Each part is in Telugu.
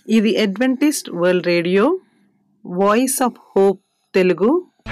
ఇది Adventist world radio voice of hope Telugu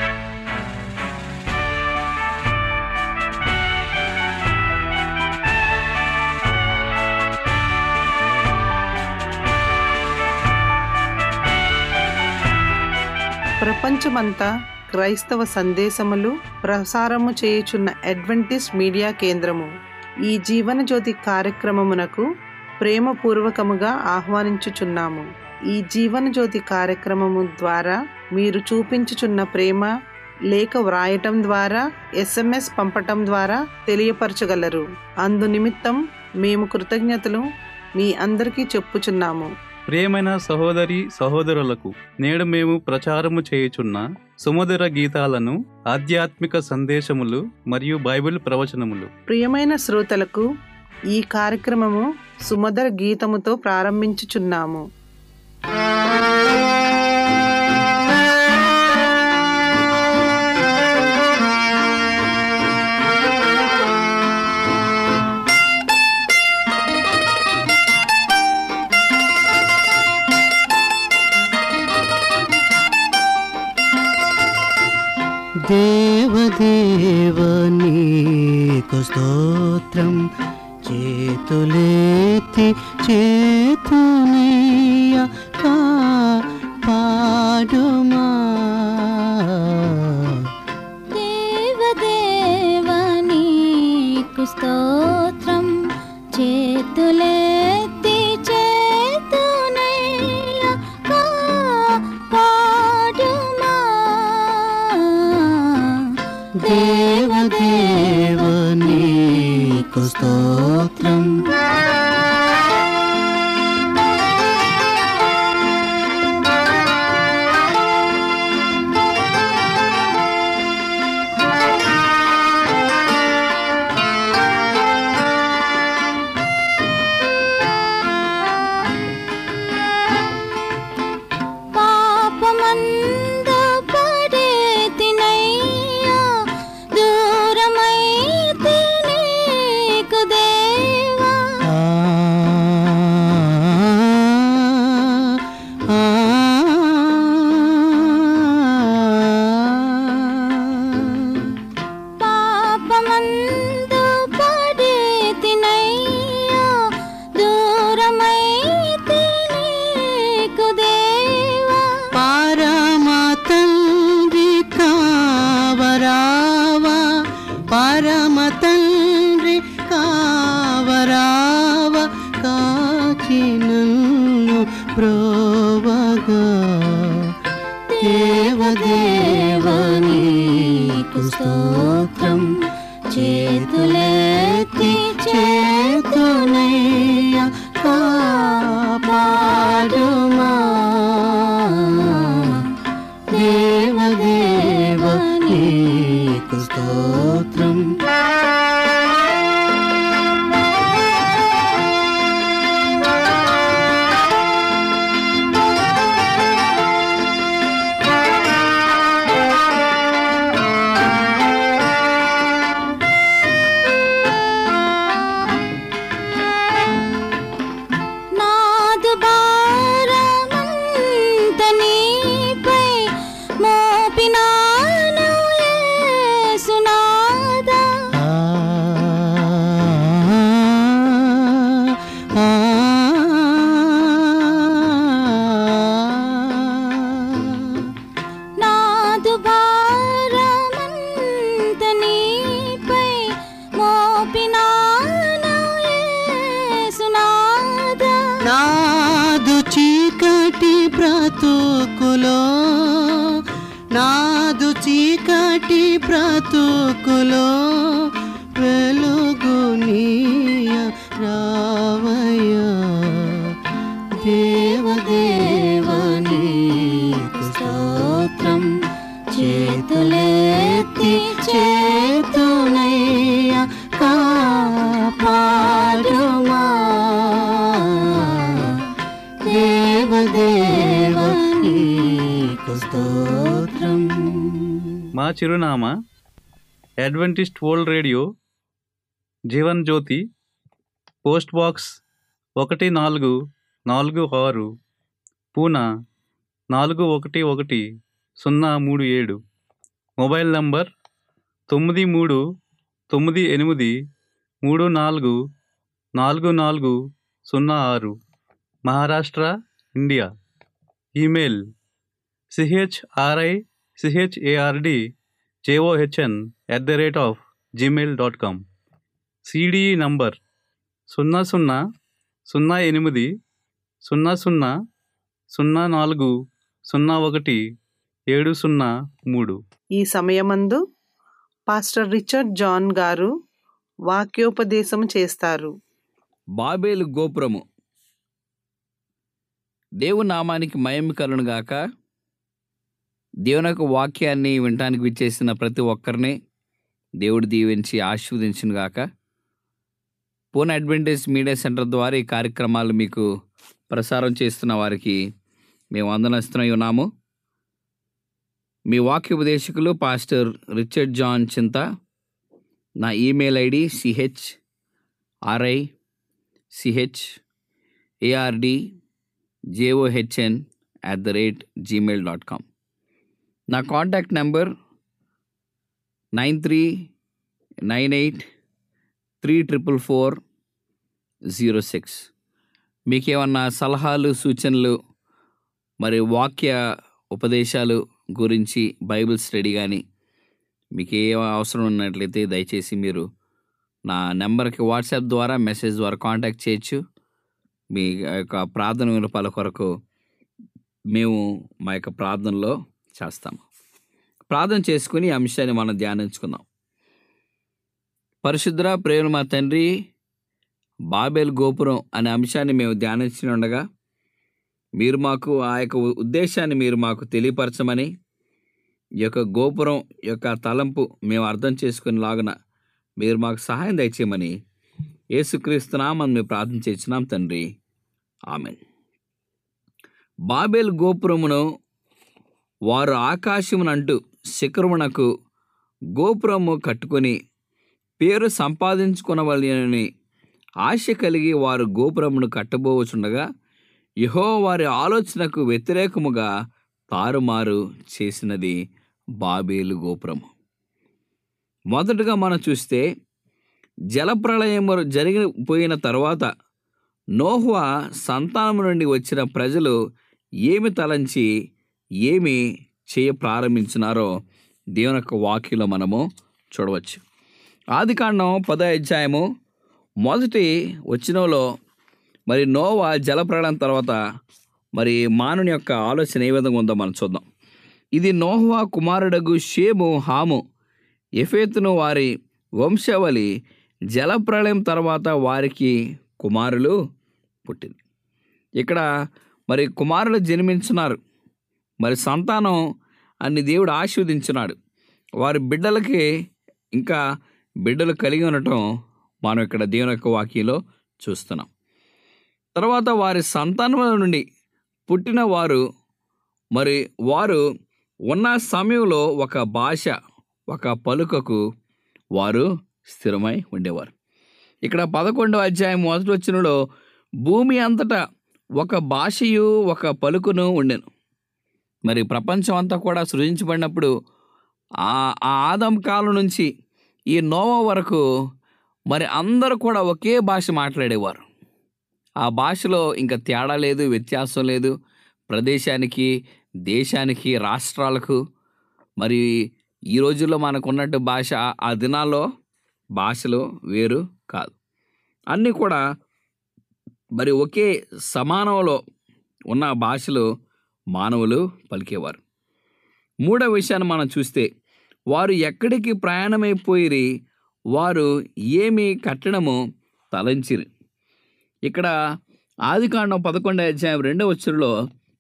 ప్రపంచమంతా క్రైస్తవ సందేశములు ప్రసారము చేయుచున్న అడ్వెంటిస్ట్ మీడియా కేంద్రము ఈ జీవన జ్యోతి కార్యక్రమమునకు ప్రేమపూర్వకముగా ఆహ్వానించుచున్నాము ఈ జీవన జ్యోతి కార్యక్రమము ద్వారా మీరు చూపించుచున్న ప్రేమ లేఖ వ్రాయటం ద్వారా ఎస్ఎంఎస్ పంపటం ద్వారా తెలియపరచగలరు అందు నిమిత్తం మేము కృతజ్ఞతలు మీ అందరికీ చెప్పుచున్నాము ప్రియమైన సహోదరి సహోదరులకు నేడు మేము ప్రచారము చేయుచున్న సుమధుర గీతాలను ఆధ్యాత్మిక సందేశములు మరియు బైబిల్ ప్రవచనములు ప్రియమైన శ్రోతలకు ఈ కార్యక్రమము సుమధుర గీతముతో ప్రారంభించుచున్నాము దేవదేవనీకు స్తోత్రం చేతులేతి చేతునయ్య కా పాడుమా దేవదేవనీకు స్తోత్రం చేతులెత్తి చేతునయ్య కాపాడుమా దేవదేవనీకు స్తోత్రం పాపమందు పడే తినయ్యా దూరమై తినేకు దేవా ఆ ఆ పాపమందు పడే తినయ్యా దూరమై తినేకు దేవా పరమ తండ్రి కావరావా పరమ తండ్రి కావరావా కాచి నన్ను ప్రోవగా దేవదేవనీకు స్తోత్రం చేతులెత్తి చేతునయ్య కాపాడుమా దేవదేవనీకు స్తోత్రం నాదు భారమంత నీపై మోపినాను యేసునాదా ఆ ఆ నాదు భారమంత నీపై మోపినాను యేసునాదా నాదు చీకటి బ్రతుకులో నాదు చీకటి బ్రతుకులో వెలుగు నీయ రావయ్య దేవదేవనీకు స్తోత్రం చేతులెత్తి చేతునయ్య కాపాడుమా దేవదేవనీకు స్తోత్రం మా చిరునామా Adventist world radio Jeevan Jyothi post box ఒకటి నాలుగు నాలుగు ఆరు పూనా నాలుగు ఒకటి ఒకటి సున్నా మూడు ఏడు మొబైల్ నంబర్ తొమ్మిది మూడు తొమ్మిది ఎనిమిది మూడు నాలుగు నాలుగు నాలుగు సున్నా ఆరు Maharashtra India email CHRI CHARD JOHN at the rate of Gmail dot com CDE number సున్నా సున్నా సున్నా ఎనిమిది సున్నా సున్నా సున్నా నాలుగు సున్నా ఒకటి ఏడు సున్నా మూడు ఈ సమయమందు పాస్టర్ రిచర్డ్ జాన్ గారు వాక్యోపదేశం చేస్తారు బాబేలు గోపురము దేవు నామానికి మయం కలుగుగాక దేవుని యొక్క వాక్యాన్ని వినటానికి విచ్చేసిన ప్రతి ఒక్కరిని దేవుడు దీవించి ఆశీర్వదించును గాక పూన అడ్వెంటేజ్ మీడియా సెంటర్ ద్వారా ఈ కార్యక్రమాలు మీకు ప్రసారం చేస్తున్న వారికి మేము అందనస్తున్నాయి ఉన్నాము మీ వాక్య ఉపదేశకులు పాస్టర్ రిచర్డ్ జాన్ చింత నా email ID CH RI CH ARD JOHN at the rate Gmail dot com నా contact number nine three nine eight three triple four zero six మీకు ఏమన్నా సలహాలు సూచనలు మరి వాక్య ఉపదేశాలు గురించి బైబిల్ స్టడీ కానీ మీకు ఏ అవసరం ఉన్నట్లయితే దయచేసి మీరు నా నెంబర్కి వాట్సాప్ ద్వారా మెసేజ్ ద్వారా కాంటాక్ట్ చేయొచ్చు మీ యొక్క ప్రార్థన వినపాల కొరకు మేము మా యొక్క ప్రార్థనలో చేస్తాము ప్రార్థన చేసుకుని ఈ అంశాన్ని మనం ధ్యానించుకుందాం పరిశుద్ర ప్రేమ మా తండ్రి బాబేల్ గోపురం అనే అంశాన్ని మేము ధ్యానించి ఉండగా మీరు మాకు ఆ యొక్క ఉద్దేశాన్ని మీరు మాకు తెలియపరచమని ఈ యొక్క గోపురం యొక్క తలంపు మేము అర్థం చేసుకుని లాగున మీరు మాకు సహాయం దయచేయమని యేసుక్రీస్తునామని మేము ప్రార్థన చేస్తున్నాం తండ్రి ఆమెన్ బాబేల్ గోపురమును వారు ఆకాశమునంటూ శిఖరమునకు గోపురము కట్టుకొని పేరు సంపాదించుకునవలనని ఆశ కలిగి వారు గోపురమును కట్టబోవచుండగా యహో వారి ఆలోచనకు వ్యతిరేకముగా తారుమారు చేసినది బాబేలు గోపురము మొదటగా మనం చూస్తే జలప్రళయం జరిగిపోయిన తర్వాత నోహువ సంతానం నుండి వచ్చిన ప్రజలు ఏమి తలంచి ఏమి చేయ ప్రారంభించినారో దేవుని యొక్క వాక్యంలో మనము చూడవచ్చు ఆదికాండం పదో అధ్యాయము మొదటి వచ్చినలో మరి నోవా జలప్రళయం తర్వాత మరి మానవుని యొక్క ఆలోచన ఏ విధంగా ఉందో మనం చూద్దాం ఇది నోహువా కుమారుడగు షేము హాము ఎఫేతును వారి వంశావళి జలప్రళయం తర్వాత వారికి కుమారులు పుట్టింది ఇక్కడ మరి కుమారులు జన్మించున్నారు మరి సంతానం అన్ని దేవుడు ఆశీర్వదించున్నాడు వారి బిడ్డలకి ఇంకా బిడ్డలు కలిగి ఉండటం మనం ఇక్కడ దేవుని యొక్క వాక్యంలో చూస్తున్నాం తర్వాత వారి సంతానముల నుండి పుట్టిన వారు మరి వారు ఉన్న సమయంలో ఒక భాష ఒక పలుకకు వారు స్థిరమై ఉండేవారు ఇక్కడ పదకొండవ అధ్యాయం మొదటి వచ్చినలో భూమి అంతటా ఒక భాషయు ఒక పలుకును ఉండెను మరి ప్రపంచం అంతా కూడా సృజించబడినప్పుడు ఆ ఆ ఆదం కాలం నుంచి ఈ నోవా వరకు మరి అందరూ కూడా ఒకే భాష మాట్లాడేవారు ఆ భాషలో ఇంకా తేడా లేదు వ్యత్యాసం లేదు ప్రదేశానికి దేశానికి రాష్ట్రాలకు మరి ఈ రోజుల్లో మనకు ఉన్నట్టు భాష ఆ దినాల్లో భాషలు వేరు కాదు అన్నీ కూడా మరి ఒకే సమానంలో ఉన్న భాషలు మానవులు పలికేవారు మూడవ విషయాన్ని మనం చూస్తే వారు ఎక్కడికి ప్రయాణమైపోయి వారు ఏమి కట్టడము తలంచిరి ఇక్కడ ఆదికాండం పదకొండవ అధ్యాయం రెండవ వచ్చులో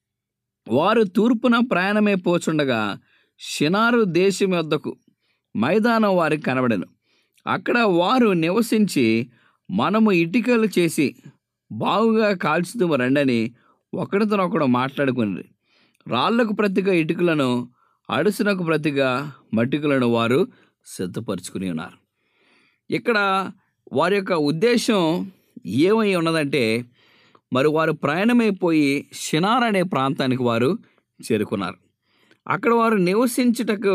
వారు తూర్పున ప్రయాణమై పోచుండగా షినారు దేశం యొద్దకు మైదానం వారికి కనబడెను అక్కడ వారు నివసించి మనము ఇటుకలు చేసి బాగుగా కాల్చుతూ రండని ఒకరితోనొకడు మాట్లాడుకుని రాళ్లకు ప్రతిగా ఇటుకలను అడుసునకు ప్రతిగా మట్టికలను వారు సిద్ధపరుచుకుని ఉన్నారు ఇక్కడ వారి యొక్క ఉద్దేశం ఏమై ఉన్నదంటే మరి వారు ప్రయాణమైపోయి షినార్ అనే ప్రాంతానికి వారు చేరుకున్నారు అక్కడ వారు నివసించుటకు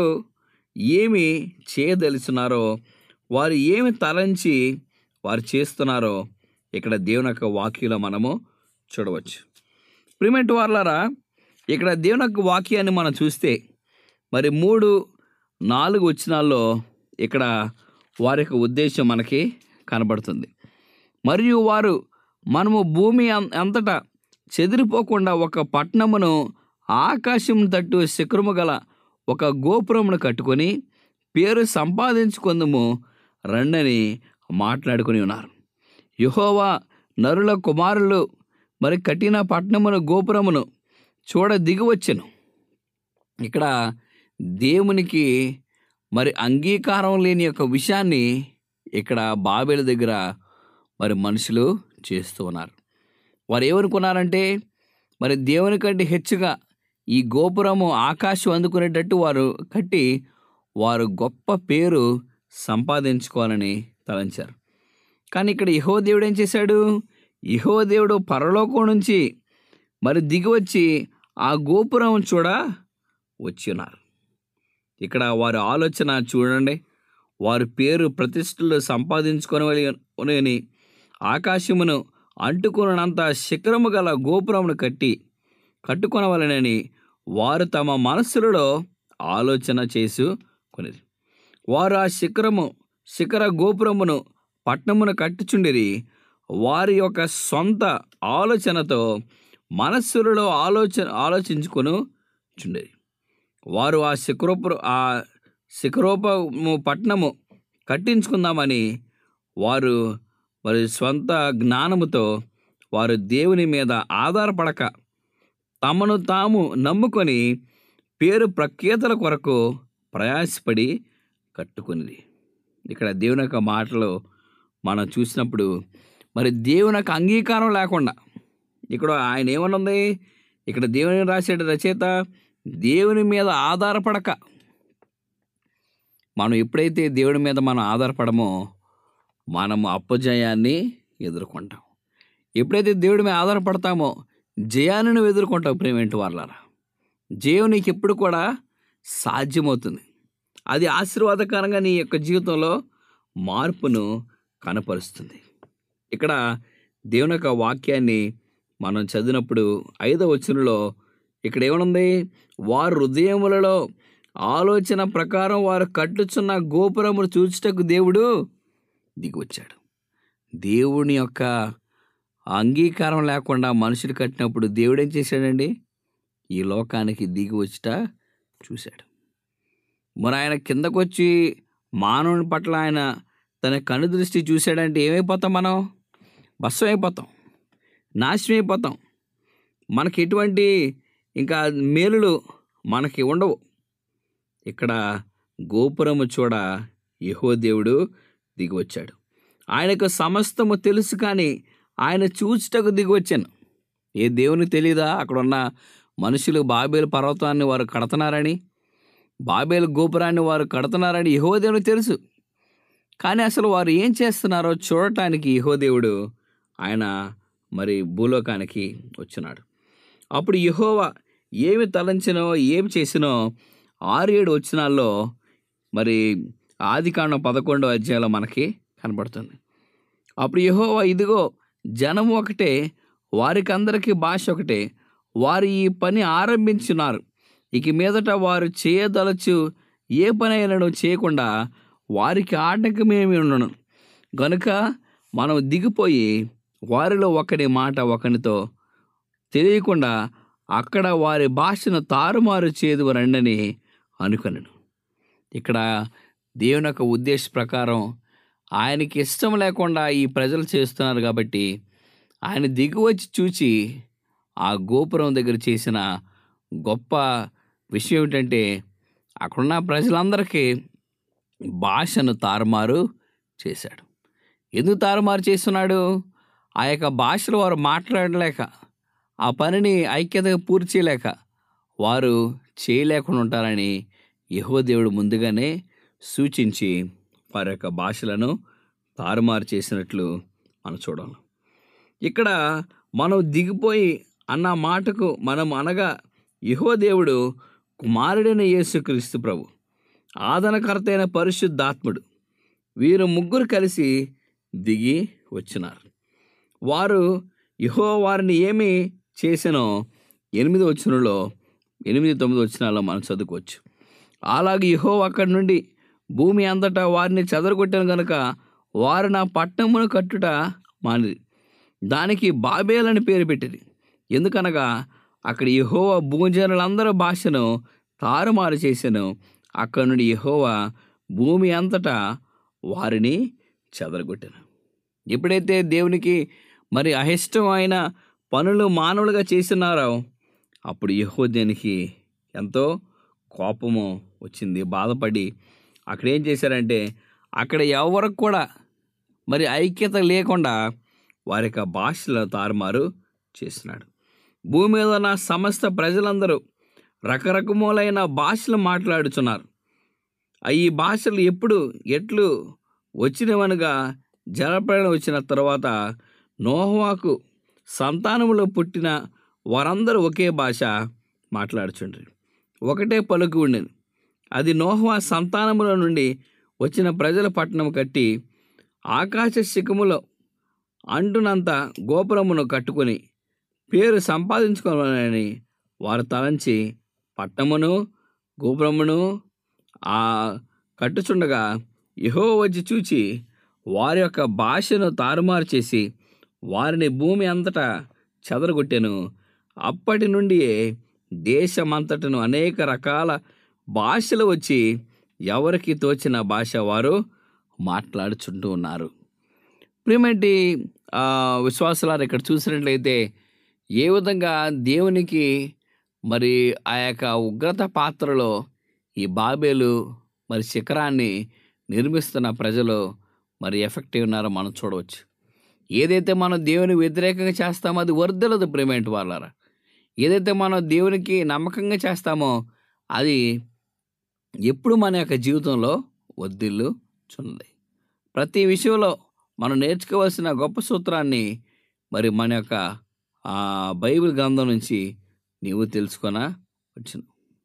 ఏమి చేయదలుచున్నారో వారు ఏమి తలంచి వారు చేస్తున్నారో ఇక్కడ దేవుని యొక్క వాక్యంలో మనము చూడవచ్చు ప్రిమెంట్ వార్లారా ఇక్కడ దేవుని యొక్క వాక్యాన్ని మనం చూస్తే మరి మూడు నాలుగు వచ్చినాల్లో ఇక్కడ వారి యొక్క ఉద్దేశం మనకి కనబడుతుంది మరియు వారు మనము భూమి అం- అంతటా చెదిరిపోకుండా ఒక పట్టణమును ఆకాశం తట్టు శిఖరము గల ఒక గోపురమును కట్టుకొని పేరు సంపాదించుకుందుము రండని మాట్లాడుకుని ఉన్నారు యహోవా నరుల కుమారులు మరి కట్టిన పట్టణమును గోపురమును చూడ దిగివచ్చెను ఇక్కడ దేవునికి మరి అంగీకారం లేని యొక్క విషయాన్ని ఇక్కడ బాబేల దగ్గర మరి మనుషులు చేస్తూ ఉన్నారు వారు ఏమనుకున్నారంటే మరి దేవుని కంటే హెచ్చుగా ఈ గోపురము ఆకాశం అందుకునేటట్టు వారు కట్టి వారు గొప్ప పేరు సంపాదించుకోవాలని తలంచారు కానీ ఇక్కడ ఇహో దేవుడు ఏం చేశాడు ఇహో దేవుడు పరలోకం నుంచి మరి దిగి వచ్చి ఆ గోపురం చూడ వచ్చి ఉన్నారు ఇక్కడ వారి ఆలోచన చూడండి వారి పేరు ప్రతిష్టలు సంపాదించుకొని ఆకాశమును అంటుకున్నంత శిఖరము గల గోపురమును కట్టి కట్టుకొనవలనని వారు తమ మనస్సులలో ఆలోచన చేసుకొనిది వారు ఆ శిఖరము శిఖర గోపురమును పట్నమును కట్టుచుండిరి వారి యొక్క సొంత ఆలోచనతో మనస్సులలో ఆలోచన ఆలోచించుకొను చుండిరి వారు ఆ శిఖరోపు ఆ శిఖరోపము పట్నము కట్టించుకుందామని వారు వారి స్వంత జ్ఞానముతో వారు దేవుని మీద ఆధారపడక తమను తాము నమ్ముకొని పేరు ప్రఖ్యాతల కొరకు ప్రయాసపడి కట్టుకునిది ఇక్కడ దేవుని యొక్క మాటలు మనం చూసినప్పుడు మరి దేవుని యొక్క అంగీకారం లేకుండా ఇక్కడ ఆయన ఏమనుంది ఇక్కడ దేవుని రాసేట రచయిత దేవుని మీద ఆధారపడక మనం ఎప్పుడైతే దేవుడి మీద మనం ఆధారపడమో మనము అప్పజయాన్ని ఎదుర్కొంటాం ఎప్పుడైతే దేవుడి మీద ఆధారపడతామో జయాన్ని నువ్వు ఎదుర్కొంటావు ప్రేమేంటి వాళ్ళరా జయం నీకు ఎప్పుడు కూడా సాధ్యమవుతుంది అది ఆశీర్వాదకరంగా నీ యొక్క జీవితంలో మార్పును కనపరుస్తుంది ఇక్కడ దేవుని యొక్క వాక్యాన్ని మనం చదివినప్పుడు ఐదవ వచనంలో ఇక్కడ ఏమనుంది వారు హృదయములలో ఆలోచన ప్రకారం వారు కట్టుచున్న గోపురమును చూచుటకు దేవుడు దిగివచ్చాడు దేవుని యొక్క అంగీకారం లేకుండా మనుషులు కట్టినప్పుడు దేవుడు ఏం చేశాడండి ఈ లోకానికి దిగి వచ్చుట చూశాడు మరి ఆయన కిందకు వచ్చి మానవుని పట్ల ఆయన తన కను దృష్టి చూశాడంటే ఏమైపోతాం మనం భస్వం అయిపోతాం నాశనం అయిపోతాం మనకి ఎటువంటి ఇంకా మేలులు మనకి ఉండవు ఇక్కడ గోపురము చూడ యహో దేవుడు దిగి వచ్చాడు ఆయనకు సమస్తము తెలుసు కానీ ఆయన చూచుటకు దిగి వచ్చాను ఏ దేవునికి తెలియదా అక్కడ ఉన్న మనుషులు బాబేలు పర్వతాన్ని వారు కడుతున్నారని బాబేలు గోపురాన్ని వారు కడుతున్నారని యహో దేవునికి తెలుసు కానీ అసలు వారు ఏం చేస్తున్నారో చూడటానికి యహో దేవుడు ఆయన మరి భూలోకానికి వచ్చినాడు అప్పుడు యహోవా ఏమి తలంచినో ఏమి చేసినో ఆరు ఏడు వచ్చినాల్లో మరి ఆదికాండం పదకొండో అధ్యాయంలో మనకి కనబడుతుంది అప్పుడు యహోవా ఇదిగో జనం ఒకటే వారికి అందరికీ భాష ఒకటే వారు ఈ పని ఆరంభించున్నారు ఇక మీదట వారు చేయదలచు ఏ పని అయినను చేయకుండా వారికి ఆటంకమేమి ఉండను గనుక మనం దిగిపోయి వారిలో ఒకరి మాట ఒకరితో తెలియకుండా అక్కడ వారి భాషను తారుమారు చేదు రండని అనుకొనను ఇక్కడ దేవుని యొక్క ఉద్దేశ ప్రకారం ఆయనకి ఇష్టం లేకుండా ఈ ప్రజలు చేస్తున్నారు కాబట్టి ఆయన దిగువచ్చి చూచి ఆ గోపురం దగ్గర చేసిన గొప్ప విషయం ఏమిటంటే అక్కడున్న ప్రజలందరికీ భాషను తారుమారు చేశాడు ఎందుకు తారుమారు చేస్తున్నాడు ఆ యొక్క భాషలో వారు మాట్లాడలేక ఆ పనిని ఐక్యతగా పూర్తి చేయలేక వారు చేయలేకుండా ఉంటారని యహో దేవుడు ముందుగానే సూచించి వారి యొక్క భాషలను తారుమారు చేసినట్లు మనం చూడాలి ఇక్కడ మనం దిగిపోయి అన్న మాటకు మనం అనగా యహో దేవుడు కుమారుడైన యేసుక్రీస్తు ప్రభు ఆదరణకర్త అయిన పరిశుద్ధాత్ముడు వీరు ముగ్గురు కలిసి దిగి వచ్చినారు వారు యహో వారిని ఏమి చేసినో ఎనిమిది వచ్చినలో ఎనిమిది తొమ్మిది వచ్చినాలో మనం చదువుకోవచ్చు అలాగే యహో అక్కడి నుండి భూమి అంతటా వారిని చెదరగొట్టాను గనుక వారు నా పట్టణమును కట్టుట మానిది దానికి బాబేల్ అని పేరు పెట్టింది ఎందుకనగా అక్కడ యహోవ భూజనులందరి భాషను తారుమారు చేశాను అక్కడ నుండి యహోవ భూమి అంతటా వారిని చెదరగొట్టాను ఎప్పుడైతే దేవునికి మరి అయిన పనులు మానవులుగా చేస్తున్నారో అప్పుడు యహో దేనికి ఎంతో కోపము వచ్చింది బాధపడి అక్కడ ఏం చేశారంటే అక్కడ ఎవరికి కూడా మరి ఐక్యత లేకుండా వారి యొక్క భాషలో తారుమారు చేస్తున్నాడు భూమి మీద ఉన్న సమస్త ప్రజలందరూ రకరకములైన భాషలు మాట్లాడుచున్నారు ఆ ఈ భాషలు ఎప్పుడు ఎట్లు వచ్చినవనగా జలప్రయాణం వచ్చిన తర్వాత నోహవాకు సంతానములో పుట్టిన వారందరూ ఒకే భాష మాట్లాడుచుండ్రు ఒకటే పలుకు ఉండేది అది నోహవా సంతానముల నుండి వచ్చిన ప్రజల పట్టణం కట్టి ఆకాశ శిఖములో అంటునంత గోపురమును కట్టుకొని పేరు సంపాదించుకోవాలని వారు తలంచి పట్టణమును గోపురమును ఆ కట్టుచుండగా యహో వచ్చి చూచి వారి యొక్క భాషను తారుమారు చేసి వారిని భూమి అంతటా చెదరగొట్టెను అప్పటి నుండి దేశమంతటను అనేక రకాల భాషలు వచ్చి ఎవరికి తోచిన భాష వారు మాట్లాడుచుంటూ ఉన్నారు ప్రియమేంటి విశ్వాసాలు ఇక్కడ చూసినట్లయితే ఏ విధంగా దేవునికి మరి ఆ యొక్క ఉగ్రత పాత్రలో ఈ బాబేలు మరి శిఖరాన్ని నిర్మిస్తున్న ప్రజలు మరి ఎఫెక్టివ్ ఉన్నారో మనం చూడవచ్చు ఏదైతే మనం దేవుని వ్యతిరేకంగా చేస్తామో అది వర్దలదు ప్రేమేంటి వాళ్ళారా ఏదైతే మనం దేవునికి నమ్మకంగా చేస్తామో అది ఎప్పుడు మన యొక్క జీవితంలో వర్ధిల్లు చున్నది ప్రతి విషయంలో మనం నేర్చుకోవాల్సిన గొప్ప సూత్రాన్ని మరి మన యొక్క ఆ బైబిల్ గ్రంథం నుంచి నీవు తెలుసుకొన వచ్చును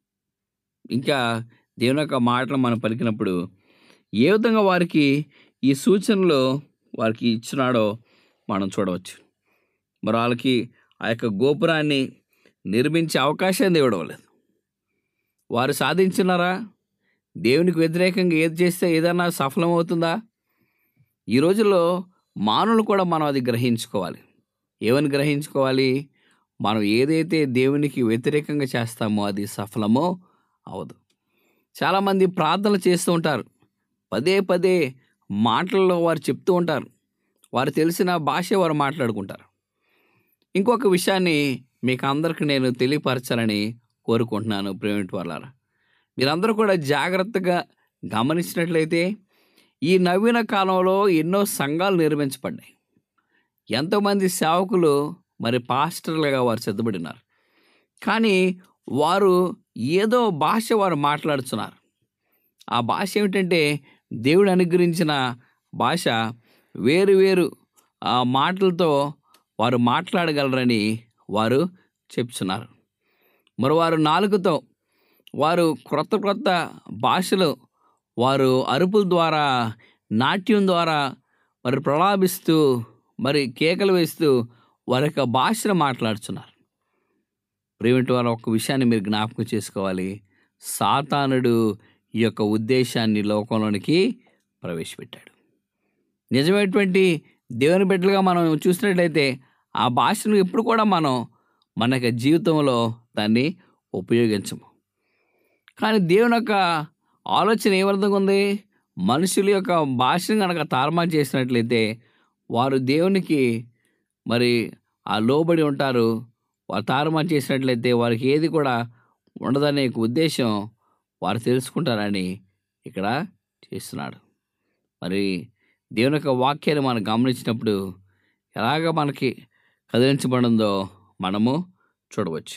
ఇంకా దేవుని యొక్క మాటలు మనం పలికినప్పుడు ఏ విధంగా వారికి ఈ సూచనలు వారికి ఇచ్చినాడో మనం చూడవచ్చు మరి వాళ్ళకి ఆ యొక్క గోపురాన్ని నిర్మించే అవకాశం దేవుడు ఇవ్వలేదు వారు సాధించినారా దేవునికి వ్యతిరేకంగా ఏది చేస్తే ఏదన్నా సఫలమవుతుందా ఈ రోజుల్లో మానవులు కూడా మనం అది గ్రహించుకోవాలి ఏమని గ్రహించుకోవాలి మనం ఏదైతే దేవునికి వ్యతిరేకంగా చేస్తామో అది సఫలమో అవదు చాలామంది ప్రార్థనలు చేస్తూ ఉంటారు పదే పదే మాటల్లో వారు చెప్తూ ఉంటారు వారు తెలిసిన భాష వారు మాట్లాడుకుంటారు ఇంకొక విషయాన్ని మీకు అందరికి నేను తెలియపరచాలని కోరుకుంటున్నాను ప్రేమిటి వాళ్ళారా మీరందరూ కూడా జాగ్రత్తగా గమనించినట్లయితే ఈ నవీన కాలంలో ఎన్నో సంఘాలు నిర్మించబడ్డాయి ఎంతోమంది సేవకులు మరి పాస్టర్లుగా వారు సిద్ధపడినారు కానీ వారు ఏదో భాష వారు మాట్లాడుతున్నారు ఆ భాష ఏమిటంటే దేవుడు అనుగ్రహించిన భాష వేరు వేరు ఆ మాటలతో వారు మాట్లాడగలరని వారు చెప్తున్నారు మరి వారు నాలుగుతో వారు క్రొత్త క్రొత్త భాషలు వారు అరుపుల ద్వారా నాట్యం ద్వారా మరి ప్రలాభిస్తూ మరి కేకలు వేస్తూ వారి యొక్క భాషను మాట్లాడుతున్నారు ప్రేమిటి వారు ఒక విషయాన్ని మీరు జ్ఞాపకం చేసుకోవాలి సాతానుడు ఈ యొక్క ఉద్దేశాన్ని లోకంలోనికి ప్రవేశపెట్టాడు నిజమైనటువంటి దేవుని బిడ్డలుగా మనం చూసినట్లయితే ఆ భాషను ఎప్పుడు కూడా మనం మన యొక్క జీవితంలో దాన్ని ఉపయోగించము కానీ దేవుని యొక్క ఆలోచన ఏ విధంగా ఉంది మనుషుల యొక్క భాషను కనుక తారుమారు చేసినట్లయితే వారు దేవునికి మరి ఆ లోబడి ఉంటారు వారు తారుమారు చేసినట్లయితే వారికి ఏది కూడా ఉండదనే ఒక ఉద్దేశం వారు తెలుసుకుంటారని ఇక్కడ చేస్తున్నాడు మరి దేవుని యొక్క వాక్యాన్ని మనం గమనించినప్పుడు ఎలాగ మనకి కదిలించబడిందో మనము చూడవచ్చు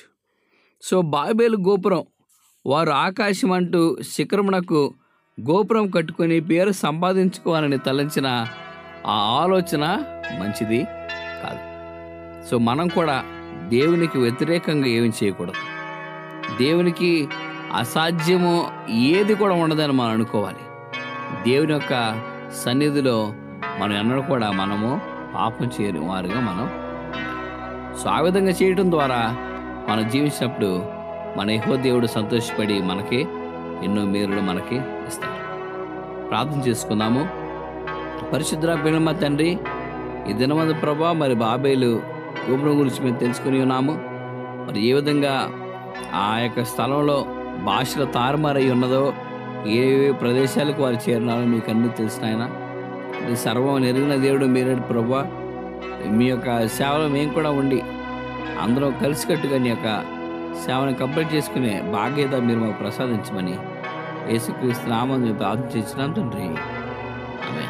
సో బాబేలు గోపురం వారు ఆకాశం అంటూ శిఖరమునకు గోపురం కట్టుకొని పేరు సంపాదించుకోవాలని తలంచిన ఆ ఆలోచన మంచిది కాదు సో మనం కూడా దేవునికి వ్యతిరేకంగా ఏమి చేయకూడదు దేవునికి అసాధ్యము ఏది కూడా ఉండదని మనం అనుకోవాలి దేవుని యొక్క సన్నిధిలో మనం ఎన్నడూ కూడా మనము పాపం చేయని వారుగా మనం సో ఆ విధంగా చేయడం ద్వారా మనం జీవించినప్పుడు మన యెహోవా దేవుడు సంతోషపడి మనకి ఎన్నో మేలులు మనకి ఇస్తాడు ప్రార్థన చేసుకుందాము పరిశుద్ధ పిల్లమ్మ తండ్రి ఈ దినమందు ప్రభా మరి బాబేలు గోపురం గురించి మేము తెలుసుకుని ఉన్నాము మరి ఏ విధంగా ఆ యొక్క స్థలంలో భాషల తారుమారై ఉన్నదో ఏ ఏ ప్రదేశాలకు వారు చేరినారో మీకు అన్ని తెలిసిన ఆయన మీ సర్వం ఎరిగిన దేవుడు మీరే ప్రభా మీ యొక్క సేవలో మేము కూడా ఉండి అందరం కలిసికట్టుగా నీ యొక్క సేవను కంప్లీట్ చేసుకునే బాధ్యత మీరు మాకు ప్రసాదించమని యేసుక్రీస్తు నామం మేము ప్రార్థించినాం తండ్రి ఆమేన్.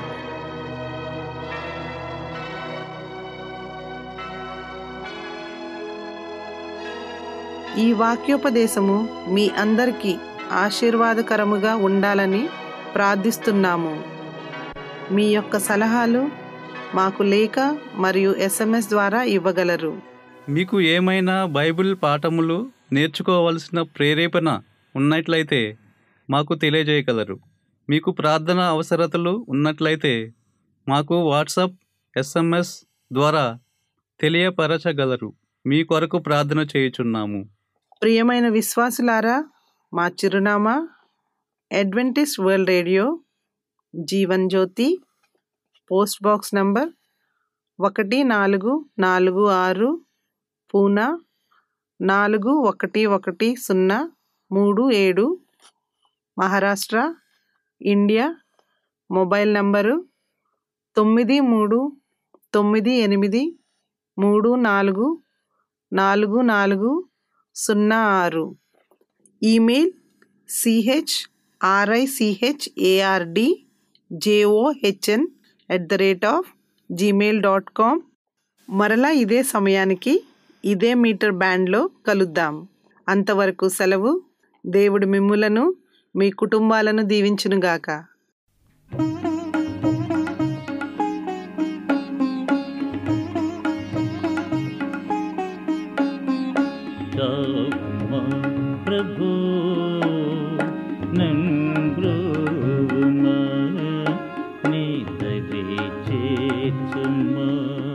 ఈ వాక్యోపదేశము మీ అందరికీ ఆశీర్వాదకరముగా ఉండాలని ప్రార్థిస్తున్నాము మీ యొక్క సలహాలు మాకు లేఖ మరియు ఎస్ఎంఎస్ ద్వారా ఇవ్వగలరు మీకు ఏమైనా బైబిల్ పాఠములు నేర్చుకోవలసిన ప్రేరేపణ ఉన్నట్లయితే మాకు తెలియజేయగలరు మీకు ప్రార్థన అవసరతలు ఉన్నట్లయితే మాకు వాట్సాప్ ఎస్ఎంఎస్ ద్వారా తెలియపరచగలరు మీ కొరకు ప్రార్థన చేయుచున్నాము ప్రియమైన విశ్వాసులారా మా చిరునామా Adventist world radio Jeevan Jyothi post box number ఒకటి నాలుగు నాలుగు ఆరు పూనా నాలుగు ఒకటి ఒకటి సున్నా మూడు ఏడు మహారాష్ట్ర ఇండియా మొబైల్ నంబరు తొమ్మిది మూడు తొమ్మిది ఎనిమిది మూడు నాలుగు నాలుగు నాలుగు సున్నా ఆరు email CH RICH ARD JOHN at the rate of Gmail dot com మరలా ఇదే సమయానికి ఇదే మీటర్ బ్యాండ్లో కలుద్దాం అంతవరకు సెలవు దేవుడు మిమ్ములను మీ కుటుంబాలను దీవించునుగాక కావుమా ప్రభు నంబ్రోవుమా నీ దరి చేర్చుమా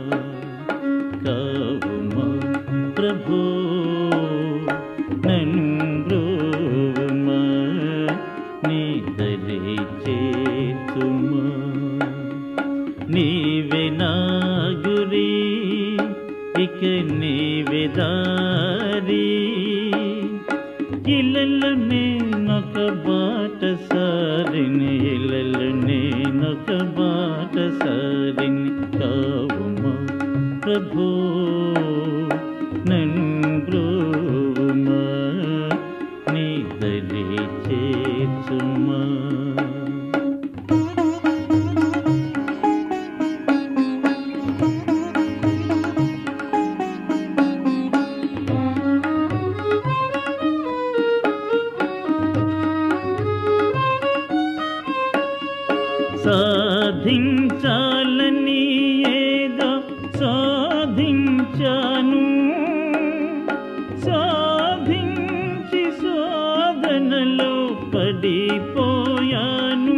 కావుమా ప్రభు నంబ్రోవుమా నీ దరి చేర్చుమా నీవే నా గురి ఇక నీవే దారి ఇళ్ళల్లో నేనొక బాట సారిని ఇళ్ళల్లో నేనొక బాట సారిని కావుమా ప్రభు నంబ్రోమా నీ దరి చేర్చుమా సాధించాలని ఏదో సాధించాను సాధించి సాధనలో పడిపోయాను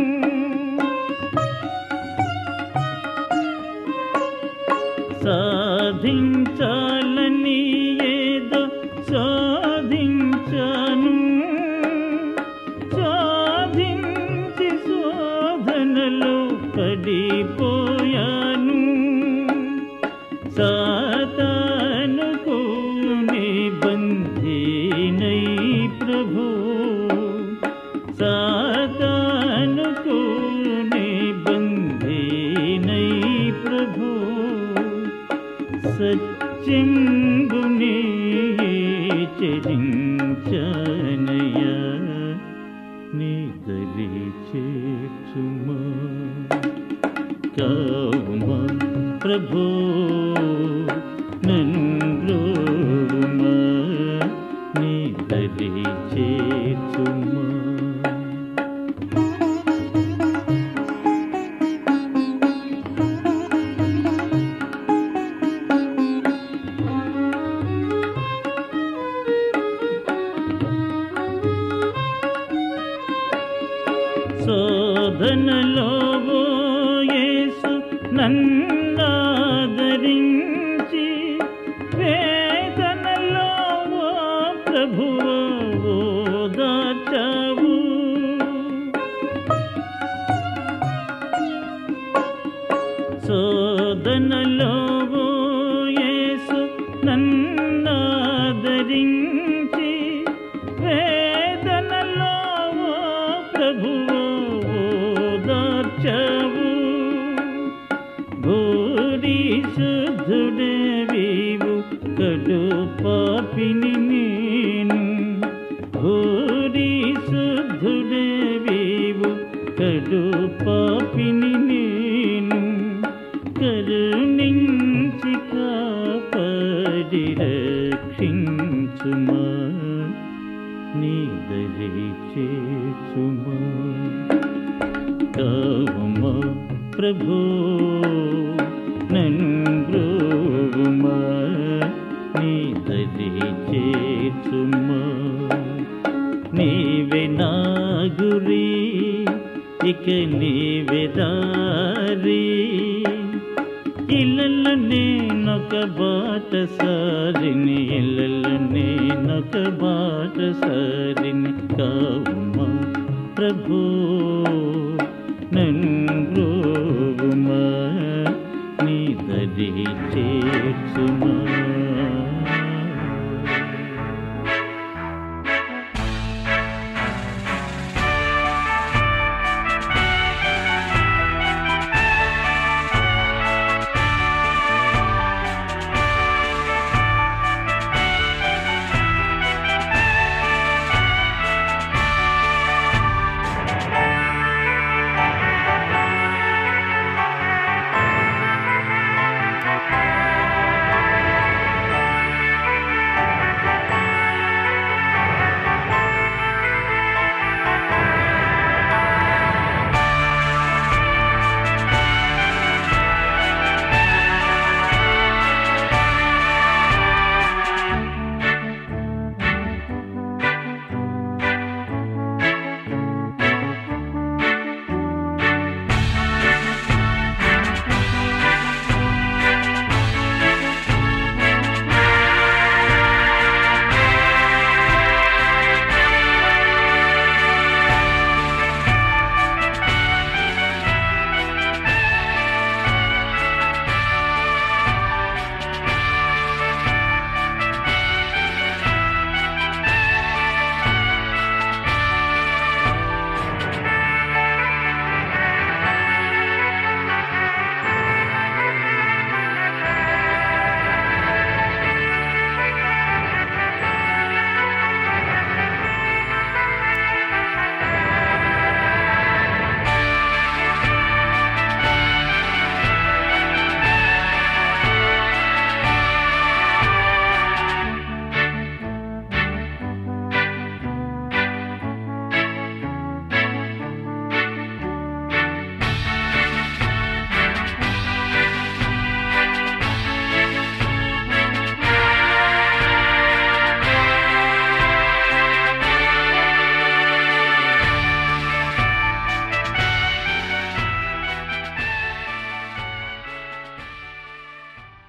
సాధించాలని ఏదో సాధించాను సాధించి శోధనలో పడిపోయాను సాతానుకు నిబంధినై ప్రభు సాతానుకు నిబంధినై ప్రభు సత్యంగుని చరించనయా నీ దరి చేర్చుమా కావుమా ప్రభు నన్ను నీ దరి చేర్చుమా శోధనలో ఓ యేసు నన్నాదరించి వేదనలో ఓ ప్రభువు ఓదాచావు శోధనలో ఓ యేసు నన్నాదరించి వేదనలో ఓ ప్రభువు ఓదార్చవు భూరి శుద్ధుడే వీవు కడు పాపిని నేను భూరి శుద్ధుడే వీవు కడు పాపిని నేను కరుణించి కాపాడి రక్షించుమా నీ దరి చేచుమా కావుమా ప్రభు నన్నుమా నీ దరి చేచుమా నీవే నా గురి ఇక నీవే దారి ఇళ్ళల్లో నేనొక బాట సారిని ఇళ్ళల్లో నేనొక బాట సారిని కావుమా ప్రభు